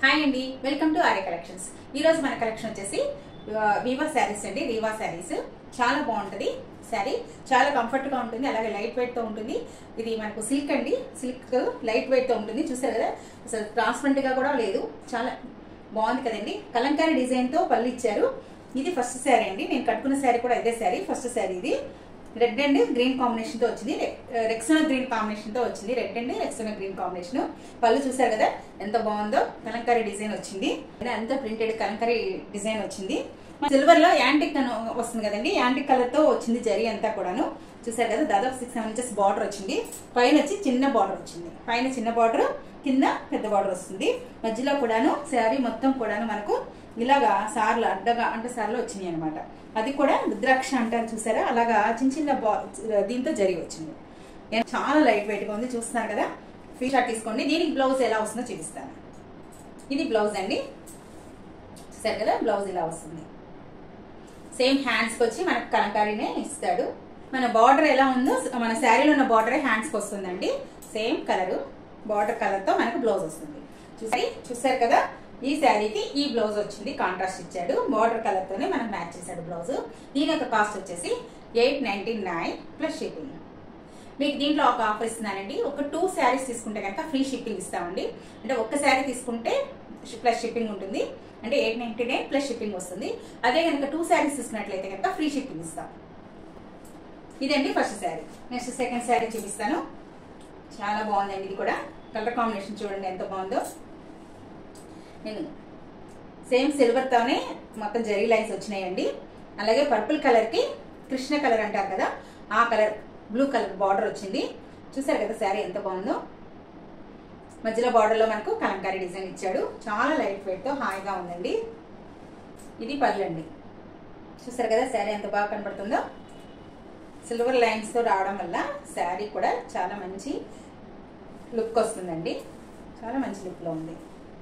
hi అండి welcome to Arya collections ఈ రోజు మన కలెక్షన్ వచ్చేసి వివా శారీస్ అండి రీవా శారీస్ చాలా బాగుంటది శారీ చాలా కంఫర్ట్ గా ఉంటుంది అలాగే లైట్ వెయిట్ తో ఉంటుంది ఇది మనకు సిల్క్ అండి సిల్క్ లైట్ వెయిట్ తో ఉంటుంది చూసారు కదా అసలు ట్రాన్స్పరెంట్ గా కూడా లేదు చాలా బాగుంది కదండి కలంకారీ డిజైన్ తో పళ్ళు ఇచ్చారు ఇది ఫస్ట్ శారీ అండి నేను కట్టుకున్న శారీ కూడా ఇదే శారీ ఫస్ట్ శారీ ఇది రెడ్ అండ్ గ్రీన్ కాంబినేషన్ తో వచ్చింది రెక్సోనా గ్రీన్ కాంబినేషన్ తో వచ్చింది red and Rexona green combination పళ్ళు చూసారు కదా ఎంత బాగుందో కలంకారీ డిజైన్ వచ్చింది అంతా ప్రింటెడ్ కలంకారీ డిజైన్ వచ్చింది సిల్వర్ లో యాంటిక్ అని వస్తుంది కదండి యాంటిక్ కలర్ తో వచ్చింది జరీ అంతా కూడాను చూసారు కదా దాదాపు సిక్స్ సెవెన్ ఇంచెస్ బార్డర్ వచ్చింది పైన వచ్చి చిన్న బార్డర్ వచ్చింది పైన చిన్న బార్డర్ కింద పెద్ద బార్డర్ వస్తుంది మధ్యలో కూడాను శారీ మొత్తం కూడాను మనకు ఇలాగా సార్లు అడ్డగా అంటే సార్లు వచ్చినాయి అనమాట అది కూడా రుద్రాక్ష అంటారు చూసారా అలాగా చిన్న చిన్న బా దీంతో జరిగి వచ్చింది నేను చాలా లైట్ వెయిట్ గా ఉంది చూస్తున్నారు కదా ఫీ షార్ట్ తీసుకోండి దీనికి బ్లౌజ్ ఎలా వస్తుందో చూపిస్తాను ఇది బ్లౌజ్ అండి చూసారు కదా బ్లౌజ్ ఇలా వస్తుంది సేమ్ హ్యాండ్స్కి వచ్చి మనకు కలంకారీనే ఇస్తాడు మన బార్డర్ ఎలా ఉందో మన శారీలో ఉన్న బార్డరే హ్యాండ్స్కి వస్తుందండి సేమ్ కలర్ బార్డర్ కలర్తో మనకు బ్లౌజ్ వస్తుంది చూసారి చూసారు కదా ఈ శారీకి ఈ బ్లౌజ్ వచ్చింది కాంట్రాస్ట్ ఇచ్చాడు బార్డర్ కలర్తోనే మనకు మ్యాచ్ చేశాడు బ్లౌజ్ దీని యొక్క కాస్ట్ వచ్చేసి eight ninety nine plus shipping మీకు దీంట్లో ఒక ఆఫర్ ఇస్తున్నానండి ఒక టూ శారీస్ తీసుకుంటే కనుక ఫ్రీ షిప్పింగ్ ఇస్తామండి అంటే ఒక్క శారీ తీసుకుంటే ప్లస్ షిప్పింగ్ ఉంటుంది అంటే eight ninety nine plus shipping వస్తుంది అదే కనుక టూ శారీస్ తీసుకున్నట్లయితే కనుక ఫ్రీ షిప్పింగ్ ఇస్తాం ఇదండి first sari next second sari చూపిస్తాను చాలా బాగుందండి ఇది కూడా కలర్ కాంబినేషన్ చూడండి ఎంత బాగుందో నేను సేమ్ సిల్వర్తోనే మొత్తం జరీ లైన్స్ వచ్చినాయండి అలాగే పర్పుల్ కలర్కి కృష్ణ కలర్ అంటారు కదా ఆ కలర్ బ్లూ కలర్ బార్డర్ వచ్చింది చూసారు కదా శారీ ఎంత బాగుందో మధ్యలో బార్డర్లో మనకు కలంకారీ డిజైన్ ఇచ్చాడు చాలా లైట్ వెయిట్తో హాయిగా ఉందండి ఇది పళ్ళు అండి చూసారు కదా శారీ ఎంత బాగా కనబడుతుందో సిల్వర్ లైన్స్తో రావడం వల్ల శారీ కూడా చాలా మంచి లుక్ వస్తుందండి చాలా మంచి లుక్లో ఉంది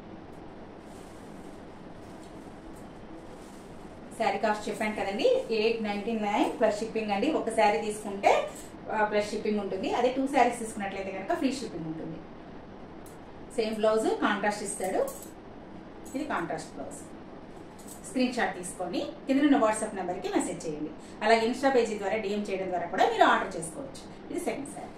శారీ కాస్ట్ చెప్పాను కదండి eight ninety nine plus shipping అండి ఒక శారీ తీసుకుంటే ప్లస్ షిప్పింగ్ ఉంటుంది అదే టూ శారీస్ తీసుకున్నట్లయితే కనుక ఫ్రీ షిప్పింగ్ ఉంటుంది సేమ్ బ్లౌజ్ కాంట్రాస్ట్ ఇస్తాడు ఇది కాంట్రాస్ట్ బ్లౌజ్ స్క్రీన్ షాట్ తీసుకొని కింద ఉన్న వాట్సాప్ నెంబర్కి మెసేజ్ చేయండి అలాగే ఇన్స్టా పేజీ ద్వారా డిఎం చేయడం ద్వారా కూడా మీరు ఆర్డర్ చేసుకోవచ్చు ఇది సెకండ్ శారీ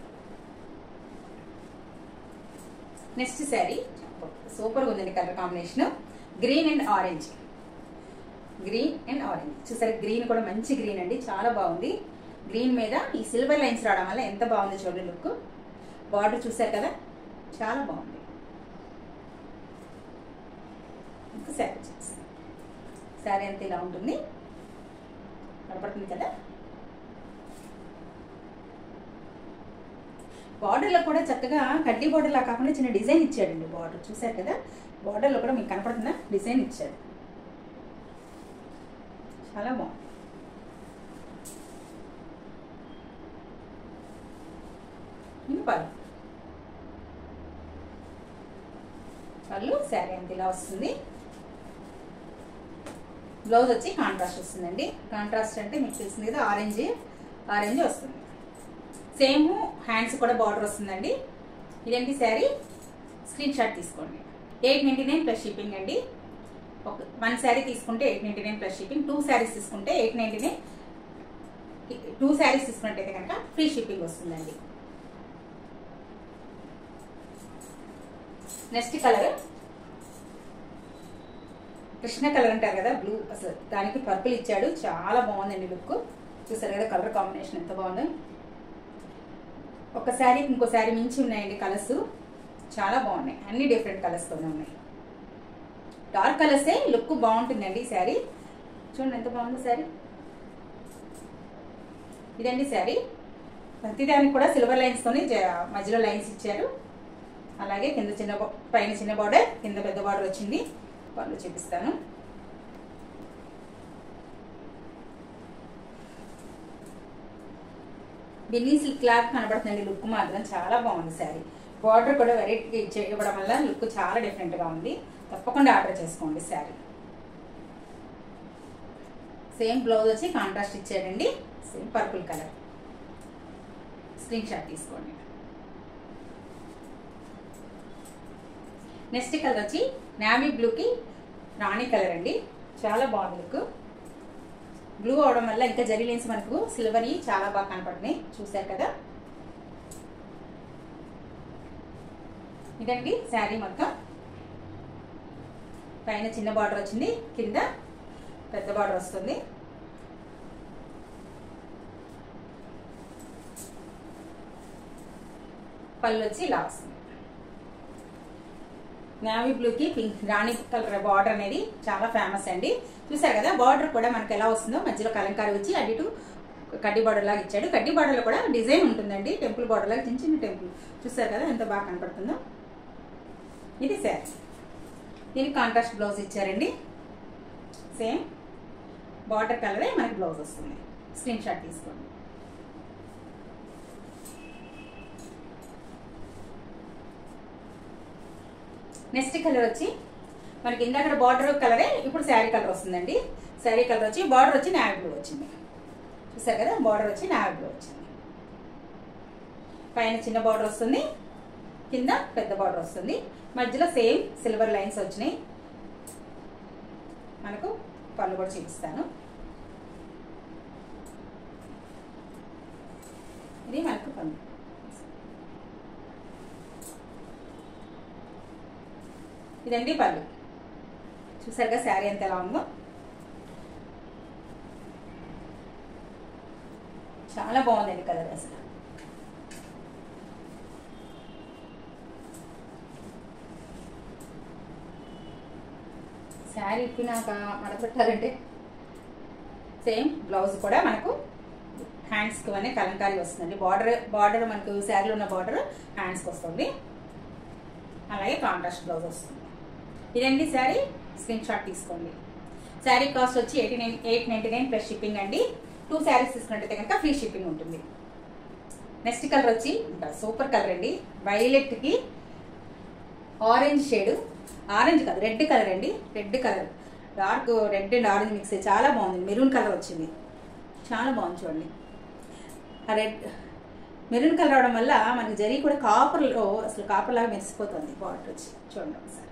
నెక్స్ట్ శారీ సూపర్గా ఉందండి colour combination green and orange green and orange చూసారు గ్రీన్ కూడా మంచి గ్రీన్ అండి చాలా బాగుంది గ్రీన్ మీద ఈ సిల్వర్ లైన్స్ రావడం వల్ల ఎంత బాగుంది చూడండి లుక్ బార్డర్ చూసారు కదా చాలా బాగుంది ఇంకా శారీ చూపిస్తాను శారీ అంతా ఇలా ఉంటుంది కనపడుతుంది కదా బార్డర్లో కూడా చక్కగా కడ్డీ బార్డర్లా కాకుండా చిన్న డిజైన్ ఇచ్చాడండి బార్డర్ చూసారు కదా బార్డర్లో కూడా మీకు కనపడుతుందా డిజైన్ ఇచ్చాడు చాలా బాగుంది ఇది పళ్ళు పళ్ళు శారీ అంత ఇలా వస్తుంది బ్లౌజ్ వచ్చి కాంట్రాస్ట్ వస్తుందండి కాంట్రాస్ట్ అంటే మీకు తెలిసింది కదా ఆరెంజ్ ఆరెంజ్ వస్తుంది సేమ్ హ్యాండ్స్ కూడా బార్డర్ వస్తుందండి ఇదేంటి శారీ స్క్రీన్ షాట్ తీసుకోండి eight ninety nine plus shipping అండి ఒక వన్ శారీ తీసుకుంటే eight ninety nine plus shipping two saris తీసుకుంటే eight ninety nine two saris తీసుకున్నట్టయితే కనుక ఫ్రీ షిప్పింగ్ వస్తుందండి నెక్స్ట్ కలర్ కృష్ణ కలర్ అంటారు కదా బ్లూ అసలు దానికి పర్పుల్ ఇచ్చాడు చాలా బాగుందండి లుక్ చూసారు కదా కలర్ కాంబినేషన్ ఎంత బాగుందో ఒక శారీకి ఇంకో శారీ మించి ఉన్నాయండి కలర్స్ చాలా బాగున్నాయి అన్ని డిఫరెంట్ కలర్స్తోనే ఉన్నాయి డార్క్ కలర్సే లుక్ బాగుంటుందండి ఈ శారీ చూడండి ఎంత బాగుంది శారీ ఇదండి శారీ ప్రతిదానికి కూడా సిల్వర్ లైన్స్తోని మధ్యలో లైన్స్ ఇచ్చారు అలాగే కింద చిన్న పైన చిన్న బార్డర్ కింద పెద్ద బార్డర్ వచ్చింది వాళ్ళు చూపిస్తాను బిన్నీ సిల్క్ క్లాత్ కనబడుతుందండి లుక్ మాత్రం చాలా బాగుంది శారీ బార్డర్ కూడా వెరైటీ చేయడం వల్ల లుక్ చాలా డిఫరెంట్గా ఉంది తప్పకుండా ఆర్డర్ చేసుకోండి శారీ సేమ్ బ్లౌజ్ వచ్చి కాంట్రాస్ట్ ఇచ్చాడండి same purple colour screen shot తీసుకోండి నెక్స్ట్ కలర్ వచ్చి నావీ బ్లూకి రాణి కలర్ అండి చాలా బాగుంది లుక్ బ్లూ అవడం వల్ల ఇంకా జరీ లైన్స్ మనకు సిల్వర్ చాలా బాగా కనపడుతున్నాయి చూసారు కదా ఇదండి శారీ మొత్తం పైన చిన్న బార్డర్ వచ్చింది కింద పెద్ద బార్డర్ వస్తుంది పళ్ళు వచ్చి ఇలా వస్తుంది నావీ బ్లూకి పింక్ రాణి కలర్ బార్డర్ అనేది చాలా ఫేమస్ అండి చూసారు కదా బార్డర్ కూడా మనకి ఎలా వస్తుందో మధ్యలో కలంకారీ వచ్చి అటు ఇటు కడ్డీ బార్డర్ లాగా ఇచ్చాడు కడ్డీ బార్డర్లో కూడా డిజైన్ ఉంటుందండి టెంపుల్ బార్డర్ లాగా చిన్న చిన్న టెంపుల్ చూసారు కదా ఎంత బాగా కనపడుతుందో ఇది శారీ దీనికి కాంట్రాస్ట్ బ్లౌజ్ ఇచ్చారండి సేమ్ బార్డర్ కలరే మనకి బ్లౌజ్ వస్తుంది స్క్రీన్ షాట్ తీసుకోండి నెక్స్ట్ కలర్ వచ్చి మనకి ఇందాక బార్డర్ కలరే ఇప్పుడు శారీ కలర్ వస్తుందండి శారీ కలర్ వచ్చి బార్డర్ వచ్చి నావీ బ్లూ వచ్చింది చూసారు కదా బార్డర్ వచ్చి నావీ బ్లూ వచ్చింది పైన చిన్న బార్డర్ వస్తుంది కింద పెద్ద బార్డర్ వస్తుంది మధ్యలో సేమ్ సిల్వర్ లైన్స్ వచ్చినాయి మనకు పళ్ళు కూడా చూపిస్తాను ఇది మనకు పళ్ళు ఇదండి పళ్ళు చూసారుగా శారీ ఎంత ఎలా ఉందో చాలా బాగుందండి కలర్ అసలు శారీ ఇప్పినాక మడపెట్టాలంటే సేమ్ బ్లౌజ్ కూడా మనకు హ్యాండ్స్కి అనే కలంకారీ వస్తుందండి బార్డర్ బార్డర్ మనకు శారీలో ఉన్న బార్డర్ హ్యాండ్స్కి వస్తుంది అలాగే కాంట్రాస్ట్ బ్లౌజ్ వస్తుంది ఇదండి శారీ స్క్రీన్ షాట్ తీసుకోండి శారీ కాస్ట్ వచ్చి eighty nine eight ninety nine plus shipping అండి టూ శారీస్ తీసుకున్నట్టయితే కనుక ఫ్రీ షిప్పింగ్ ఉంటుంది నెక్స్ట్ కలర్ వచ్చి ఇంకా సూపర్ కలర్ అండి వైలెట్కి ఆరెంజ్ షేడ్ ఆరెంజ్ కాదు రెడ్ కలర్ అండి red colour dark red and orange mix చాలా బాగుంది మెరూన్ కలర్ వచ్చింది చాలా బాగుంది చూడండి ఆ రెడ్ మెరూన్ కలర్ అవడం వల్ల మనకి జరీ కూడా కాపర్లో అసలు కాపర్ లాగా మెరిసిపోతుంది బార్డర్ వచ్చి చూడండి ఒకసారి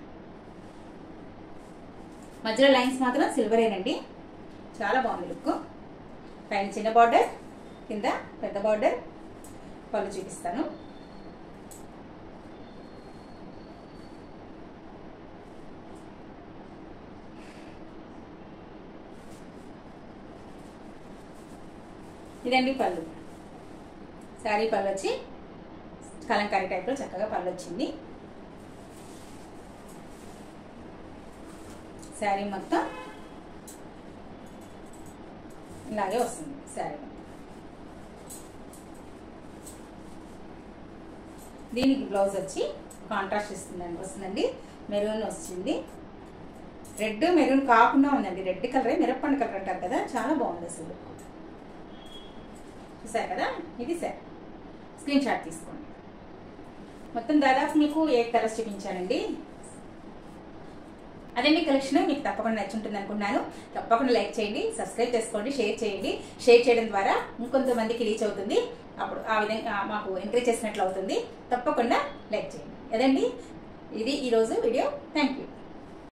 మధ్యలో లైన్స్ మాత్రం సిల్వరేనండి చాలా బాగుంది లుక్ పైన చిన్న బార్డర్ కింద పెద్ద బార్డర్ పళ్ళు చూపిస్తాను ఇదండి పళ్ళు శారీ పళ్ళు వచ్చి కలంకారీ టైప్లో చక్కగా పళ్ళు వచ్చింది శారీ మొత్తం ఇలాగే వస్తుంది శారీ మొత్తం దీనికి బ్లౌజ్ వచ్చి కాంట్రాస్ట్ ఇస్తుందండి వస్తుందండి మెరూన్ వచ్చింది రెడ్ మెరూన్ కాకుండా ఉందండి రెడ్ కలరే మిరప్పండు కలర్ అంటారు కదా చాలా బాగుంది అసలు చూసారు కదా ఇది సార్ స్క్రీన్ షాట్ తీసుకోండి మొత్తం దాదాపు మీకు ఎయిట్ కలర్స్ చూపించానండి అదండి కలెక్షన్ మీకు తప్పకుండా నచ్చుంటుంది అనుకున్నాను తప్పకుండా లైక్ చేయండి సబ్స్క్రైబ్ చేసుకోండి షేర్ చేయండి షేర్ చేయడం ద్వారా ఇంకొంతమందికి రీచ్ అవుతుంది అప్పుడు ఆ విధంగా మాకు ఎంకరేజ్ చేసినట్లు అవుతుంది తప్పకుండా లైక్ చేయండి అదండి ఇది ఈరోజు వీడియో థ్యాంక్ యూ